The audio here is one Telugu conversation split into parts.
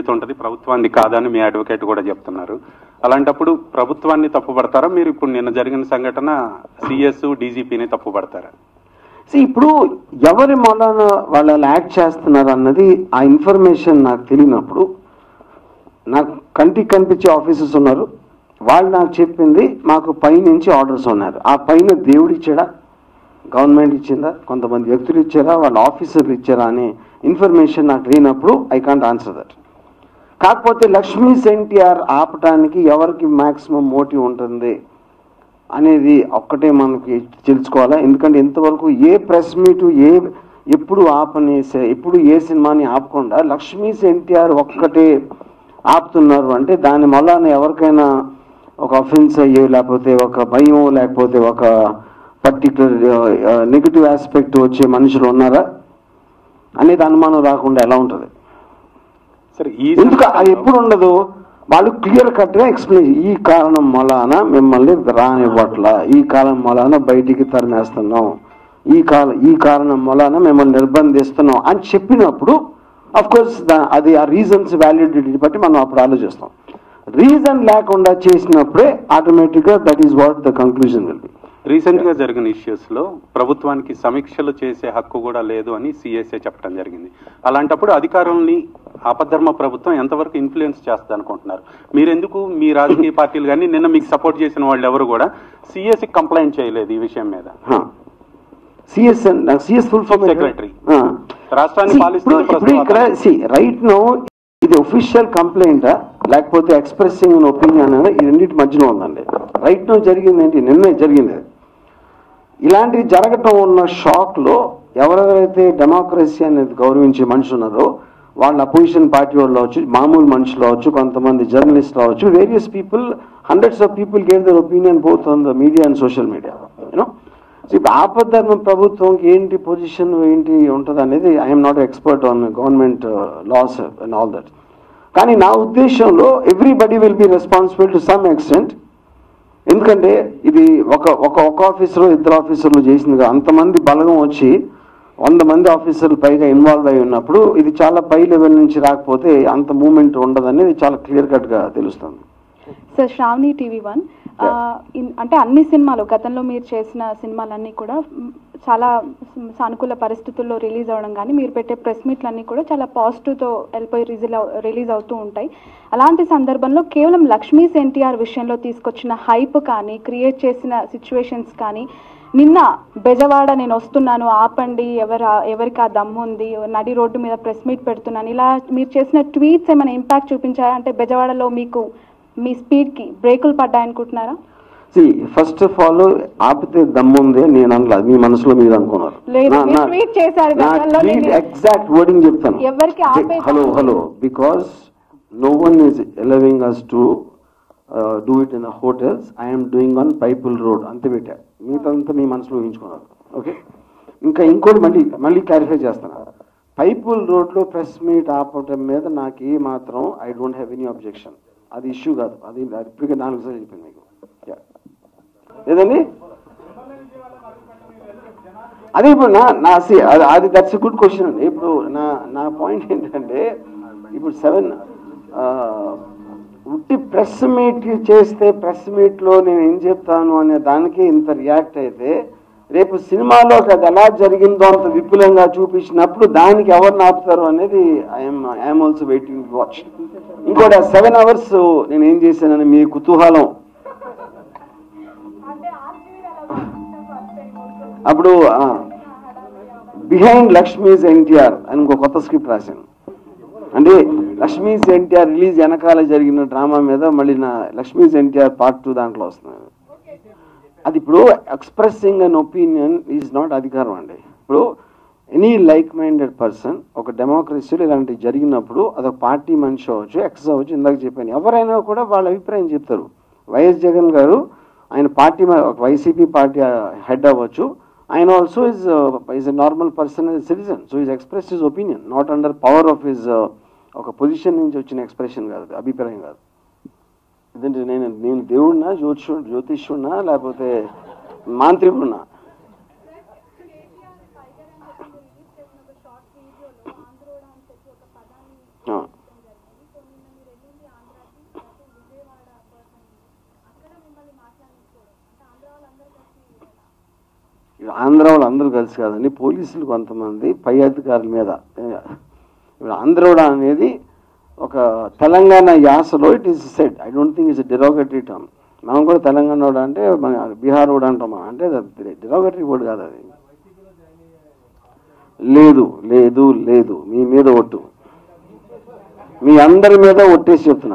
బాధ్యత ఉంటుంది ప్రభుత్వాన్ని కాదని మీ అడ్వకేట్ కూడా చెప్తున్నారు అలాంటప్పుడు ప్రభుత్వాన్ని తప్పుపడతారా మీరు ఇప్పుడు నిన్న జరిగిన సంఘటన సిఎస్ డీజీపీని తప్పుపడతారా See, ఇప్పుడు ఎవరి మూలన వాళ్ళు అలా యాక్ట్ చేస్తున్నారు అన్నది ఆ ఇన్ఫర్మేషన్ నాకు తెలియనప్పుడు నాకు కంటికి కనిపించే ఆఫీసర్స్ ఉన్నారు వాళ్ళు నాకు చెప్పింది మాకు పైనుంచి ఆర్డర్స్ ఉన్నారు ఆ పైన దేవుడు ఇచ్చాడా గవర్నమెంట్ ఇచ్చిందా కొంతమంది వ్యక్తులు ఇచ్చారా వాళ్ళ ఆఫీసర్లు ఇచ్చారా అనే ఇన్ఫర్మేషన్ నాకు లేనప్పుడు ఐ కాంట్ ఆన్సర్ దట్ కాకపోతే లక్ష్మీ ఎన్టీఆర్ ఆపటానికి ఎవరికి మాక్సిమం మోటివ్ ఉంటుంది అనేది ఒక్కటే మనకి తెలుసుకోవాలా ఎందుకంటే ఇంతవరకు ఏ ప్రెస్ మీట్ ఏ ఎప్పుడు ఆపని ఎప్పుడు ఏ సినిమాని ఆపకుండా లక్ష్మీస్ ఎన్టీఆర్ ఒక్కటే ఆపుతున్నారు అంటే దాని వలన ఎవరికైనా ఒక అఫెన్స్ అయ్యో లేకపోతే ఒక భయం లేకపోతే ఒక పర్టికులర్ నెగిటివ్ ఆస్పెక్ట్ వచ్చే మనుషులు ఉన్నారా అనేది అనుమానం రాకుండా ఎలా ఉంటుంది సరే ఈ ఎందుకు అది ఎప్పుడు ఉండదు వాళ్ళు క్లియర్ కట్ గా ఎక్స్ప్లెయిన్ ఈ కారణం మొలాన మిమ్మల్ని రానివ్వట్ల ఈ కారణం మొలాన బయటికి తరిమేస్తున్నాం ఈ కాల ఈ కారణం మొలాన మిమ్మల్ని నిర్బంధిస్తున్నాం అని చెప్పినప్పుడు అఫ్ కోర్స్ అది ఆ రీజన్స్ వ్యాలిడిటీ బట్టి మనం అప్పుడు ఆలోచిస్తాం రీజన్ లేకుండా చేసినప్పుడే ఆటోమేటిక్ గా that is what the conclusion will be recent గా జరిగిన ఇష్యూస్ లో ప్రభుత్వానికి సమీక్షలు చేసే హక్కు కూడా లేదు అని సిఎస్ఏ చెప్పడం జరిగింది అలాంటప్పుడు అధికారుల్ని ఆపద్ధర్మ ప్రభుత్వం ఎంతవరకు ఇన్ఫ్లుయెన్స్ చేస్తుంది అనుకుంటున్నారు మీరెందుకు మీ రాజకీయ పార్టీలు కానీ నిన్న మీకు సపోర్ట్ చేసిన వాళ్ళు ఎవరు కూడా సిఎస్సి కంప్లైంట్ చేయలేదు ఈ విషయం మీద CS CS full form Secretary. రాష్ట్రాన్ని ఇప్పుడు పాలిస్తున్న ఇప్పుడు ఇక్కడ ప్రస్తుత రైట్ నో ఇది ఒఫిషియల్ కంప్లైంట్ లేకపోతే ఎక్స్ప్రెసింగ్ ఒపీనియన్ అనేది ఈ రెండింటి మధ్యలో ఉందండి రైట్ నో జరిగింది ఏంటి నిన్నే జరిగింది అది. ఇలాంటివి జరగటం ఉన్న షాక్ లో ఎవరెవరైతే డెమోక్రసీ అనేది గౌరవించే మనుషులు ఉన్నారో వాళ్ళ అపోజిషన్ పార్టీ వాళ్ళు అవచ్చు మామూలు మనుషులు అవచ్చు కొంతమంది జర్నలిస్ట్ అవచ్చు various people hundreds of people get their opinion both on the media and social media you know ఇప్పుడు ఆపద్ధర్మ ప్రభుత్వంకి ఏంటి పొజిషన్ ఏంటి ఉంటుంది అనేది I'm not expert on government laws and all that కానీ నా ఉద్దేశంలో everybody will be responsible to some extent ఎందుకంటే ఇది ఒక ఒక ఒక ఆఫీసర్ ఇద్దరు ఆఫీసర్లు చేసింది అంతమంది బలగం వచ్చి వంద మంది ఆఫీసర్లు పైగా ఇన్వాల్వ్ అయి ఉన్నప్పుడు ఇది చాలా పై లెవెల్ నుంచి రాకపోతే అంత మూమెంట్ ఉండదనేది చాలా క్లియర్ కట్ గా తెలుస్తుంది సార్ శ్రావణి టీవీ వన్ ఆ, ఇన్- అంటే అన్ని సినిమాలు గతంలో మీరు చేసిన సినిమాలన్నీ కూడా మ్, చాలా సానుకూల పరిస్థితుల్లో రిలీజ్ అవ్వడం కానీ మీరు పెట్టే ప్రెస్ మీట్లన్నీ కూడా చాలా పాజిటివ్తో వెళ్ళిపోయి రిజిల్ రిలీజ్ అవుతూ ఉంటాయి అలాంటి సందర్భంలో కేవలం లక్ష్మీస్ ఎన్టీఆర్ విషయంలో తీసుకొచ్చిన హైప్ కానీ క్రియేట్ చేసిన సిచ్యువేషన్స్ కానీ నిన్న బెజవాడ నేను వస్తున్నాను ఆపండి ఎవరు ఎవరికి ఆ దమ్ము ఉంది నడి రోడ్డు మీద ప్రెస్ మీట్ పెడుతున్నాను ఇలా మీరు చేసిన ట్వీట్స్ ఏమైనా ఇంపాక్ట్ చూపించాయా అంటే బెజవాడలో మీకు మీ స్పీడ్కి బ్రేకులు పడ్డాయనుకుంటున్నారా సి ఫస్ట్ ఆఫ్ ఆల్ ఆపితే దమ్ముంది నేను అనలేదు మీ మనసులో మీరు అనుకున్నారు లేదు, మీరు tweet చేశారు గతంలో నేను- ఎగ్జాక్ట్ వర్డింగ్ చెప్తాను ఎవరికి ఆపే hello hello because no one is allowing us to do it in hotels I'm doing on people road అంతే పెట్టా మిగతాంతా మీ మనసులో ఊహించుకున్నారు ఓకే ఇంకా ఇంకోటి మళ్ళీ మళ్ళీ క్లారిఫై చేస్తాను పైపుల్ రోడ్లో ప్రెస్ మీట్ ఆపటం మీద నాకు ఏ మాత్రం I don't have any objection అది ఇష్యూ కాదు అది అది ఇప్పటికే నాలుగు సార్లు చెప్పింది మీకు Yeah. లేదండి అదే ఇప్పుడు నా నా see, అది అది దట్స్ గుడ్ క్వశ్చన్ అండి ఇప్పుడు నా నా పాయింట్ ఏంటంటే ఇప్పుడు సెవెన్ ఉట్టి ప్రెస్ మీట్ చేస్తే ప్రెస్ మీట్లో నేను ఏం చెప్తాను అనే దానికి ఇంత రియాక్ట్ అయితే రేపు సినిమాలో అది ఎలా జరిగిందో అంత విపులంగా చూపించినప్పుడు దానికి ఎవరిని ఆపుతారు అనేది I'm I'm also waiting watch ఇంకోటి ఆ సెవెన్ అవర్స్ నేను ఏం చేశానని మీ కుతూహలం అప్పుడు బిహైండ్ లక్ష్మీస్ ఎన్టీఆర్ అని ఇంకో కొత్త స్క్రిప్ట్ రాశాను అంటే లక్ష్మీస్ ఎన్టీఆర్ రిలీజ్ వెనకాల జరిగిన డ్రామా మీద మళ్ళీ నా లక్ష్మీస్ ఎన్టీఆర్ పార్ట్ టూ దాంట్లో వస్తుంది అది ఇప్పుడు expressing an opinion is not అధికారం అండి ఇప్పుడు ఎనీ లైక్ మైండెడ్ పర్సన్ ఒక డెమోక్రసీలో ఇలాంటివి జరిగినప్పుడు అదొక పార్టీ మనిషి అవ్వచ్చు ఎక్స్ అవ్వచ్చు ఇందాక చెప్పాను ఎవరైనా కూడా వాళ్ళ అభిప్రాయం చెప్తారు వైఎస్ జగన్ గారు ఆయన పార్టీ వైసీపీ పార్టీ హెడ్ అవ్వచ్చు ఆయన also is is a normal person citizen so is express his opinion not under power of his ఒక పొజిషన్ నుంచి వచ్చిన ఎక్స్ప్రెషన్ కాదు అది, అభిప్రాయం కాదు ఇదంటే నేను నేను దేవుడినా జ్యోతిషు జ్యోతిష్యుడినా లేకపోతే మాంత్రికుడినా ఆ. ఇప్పుడు ఆంధ్ర వాళ్ళు అందరూ కలిసి కాదండి పోలీసులు కొంతమంది పై అధికారుల మీద ఇప్పుడు ఆంధ్రోడ అనేది ఒక తెలంగాణ యాసలో it is set I don't think it's derogatory term మనం కూడా తెలంగాణ వాడు అంటే మన బీహార్ వాడు అంటాం మనం. అంటే డిరోగటరీ వర్డ్ కాదు అది లేదు లేదు లేదు మీ మీద ఒట్టు మీ అందరి మీద ఒట్టేసి చెప్తున్నా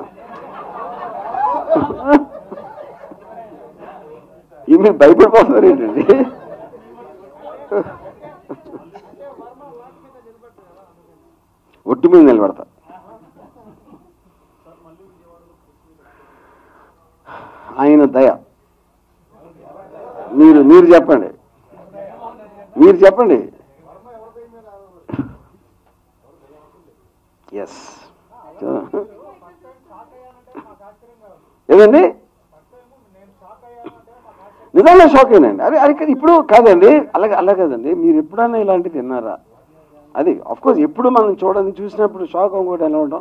ఈ మీరు భయపడిపోతున్నారు ఏంటండి ఒట్టు మీద నిలబడతా ఆయన దయ మీరు మీరు చెప్పండి మీరు చెప్పండి ఎస్ ఏదండి నిజంగా షాక్ అయినండి అరే అరే కానీ ఇప్పుడు కాదండి అలాగే అలా కాదండి మీరు ఎప్పుడైనా ఇలాంటిది విన్నారా అది అఫ్ కోర్స్ ఎప్పుడు మనం చూడని చూసినప్పుడు షాక్ అవ్వకూడదు ఎలా ఉంటాం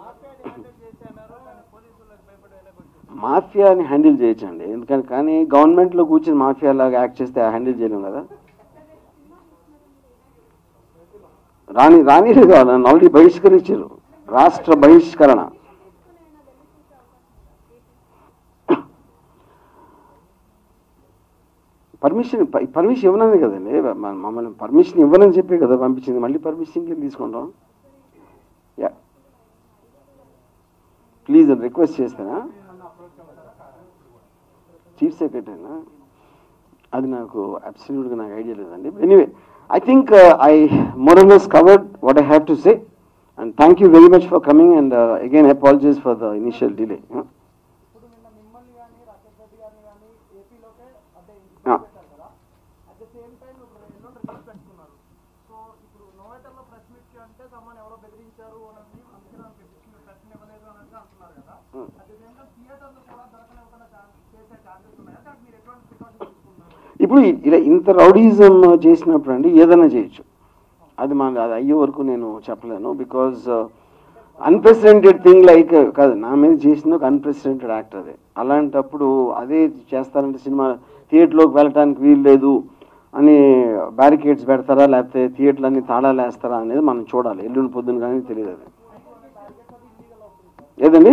మాఫియాని హ్యాండిల్ చేయొచ్చండి ఎందుకని కానీ గవర్నమెంట్లో కూర్చొని మాఫియా లాగా యాక్ట్ చేస్తే హ్యాండిల్ చేయలేం కదా రాని రాని లేదు నన్ను ఆల్రెడీ బహిష్కరించారు రాష్ట్ర బహిష్కరణ పర్మిషన్ పర్మిషన్ ఇవ్వనని కదండి మ- మమ్మల్ని పర్మిషన్ ఇవ్వనని చెప్పి కదా పంపించింది మళ్ళీ పర్మిషన్ తీసుకుంటాం యా ప్లీజ్ రిక్వెస్ట్ చేస్తానా చీఫ్ సెక్రటరీనా అది నాకు అబ్సల్యూట్గా నాకు ఐడియా లేదండి anyway I think I more or less covered what I have to say and thank you very much for coming and again apologies for the initial delay ఇప్పుడు నిన్న మిమ్మల్ని కానీ రాకేష్ రెడ్డి గారిని కానీ ఏపీలోకే అంటే ఇంటికి ఆ. పెట్టారు కదా అట్ ద సేమ్ టైం ఇప్పుడు ఎన్నో రిజల్ట్ పెట్టుకున్నారు సో ఇప్పుడు నోవేటర్లో ప్రెస్ మీట్కి అంటే సమ్మని ఎవరో బెదిరించారు అని అందుకే నాకు ప్రెస్ ఇవ్వలేదు అన్నట్టుగా అంటున్నారు కదా అట్ ద సేమ్ టైం థియేటర్లో కూడా దొరకనివ్వకుండా ఛాన్స్ చేసే ఛాన్సెస్ ఉన్నాయి దానికి మీరు ఎటువంటి ప్రికాషన్ తీసుకున్నారు ఇప్పుడు ఇలా ఇంత రౌడీజం చేసినప్పుడు అండి ఏదైనా చేయొచ్చు అది మన అది అయ్యే వరకు నేను చెప్పలేను బికాజ్ అన్ప్రెసిడెంటెడ్ థింగ్ లైక్ కాదు నా మీద చేసిన ఒక అన్ప్రెసిడెంటెడ్ యాక్ట్ అది అలాంటప్పుడు అదే చేస్తారంటే సినిమా థియేటర్లోకి వెళ్ళటానికి వీలు లేదు అని బ్యారికేడ్స్ పెడతారా లేకపోతే థియేటర్లన్నీ తాళాలు వేస్తారా అనేది మనం చూడాలి ఎల్లుండి పొద్దున కానీ తెలియదు అది ఏదండి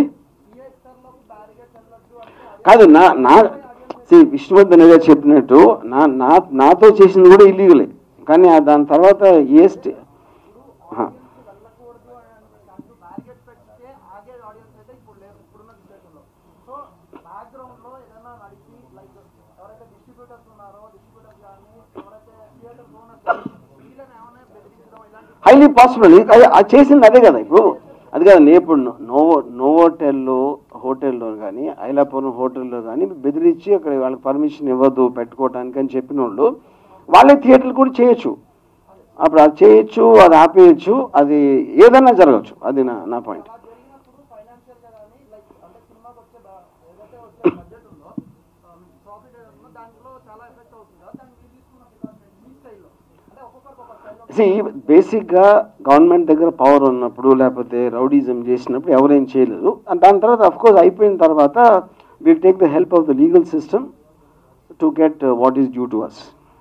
కాదు నా నా శ్రీ విష్ణువర్ధన్ గారు చెప్పినట్టు నా నా నాతో చేసింది కూడా ఇల్లీగలే కానీ ఆ దాని తర్వాత ఏ స్టే ఆహా. వెళ్ళకూడదు అని బ్యారిగేట్ పెడితే ఆగే ఆడియన్స్ అయితే ఇప్పుడు లేరు ఇప్పుడున్న సిచ్యువేషన్లో సో బ్యాక్గ్రౌండ్లో ఏదైనా నడిచి లైక్ ఎవరైతే డిస్ట్రిబ్యూటర్స్ ఉన్నారో డిస్ట్రిబ్యూటర్స్ కానీ ఎవరైతే థియేటర్ ఓనర్స్ వీళ్ళని ఏమైనా బెదిరించడం ఇలాంటి హైలీ పాసిబుల్ అది చేసింది అదే కదా ఇప్పుడు అది కదండి ఇప్పుడు నోవో నోవోటెల్లో హోటల్లో కానీ ఐలాపురం హోటల్లో కానీ బెదిరించి అక్కడ వాళ్ళకి పర్మిషన్ ఇవ్వద్దు పెట్టుకోవటానికి అని చెప్పిన వాళ్ళు వాళ్ళే థియేటర్లు కూడా చేయొచ్చు అప్పుడు అది చేయొచ్చు అది ఆపేయచ్చు అది ఏదైనా జరగచ్చు అది నా నా పాయింట్ జరిగినప్పుడు ఫైనాన్షియల్ గా కానీ లైక్ అంటే సినిమాకి వచ్చే బ- ఏదైతే వచ్చే బడ్జెట్ ఉందో ప్రాఫిట్ ఏదైతే ఉందో దాంట్లో చాలా ఎఫెక్ట్ అవుతుంది కదా దాన్ని మీరు తీసుకున్న ప్రికాషన్ మీ స్టైల్లో అంటే ఒక్కొక్కరికి ఒక స్టైల్లో బేసిక్గా గవర్నమెంట్ దగ్గర పవర్ ఉన్నప్పుడు లేకపోతే రౌడీజం చేసినప్పుడు ఎవరేం చేయలేరు And దాని తర్వాత అఫ్ కోర్స్ అయిపోయిన తర్వాత will take the help of the legal system to get what is due to us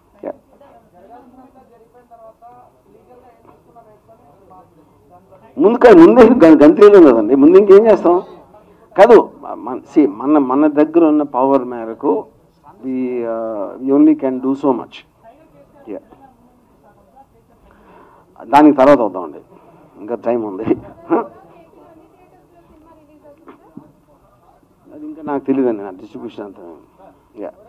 ముందు కాదు ముందే గ- గంతేయలేం కదండి ముందు ఇంకేం చేస్తాం కాదు మన see, మన మన దగ్గర ఉన్న పవర్ మేరకు we only can do so much దానికి తర్వాత అవుతామండి ఇంకా టైం ఉంది అది ఇంకా నాకు తెలియదండి నా డిస్ట్రిబ్యూషన్ అంతా యా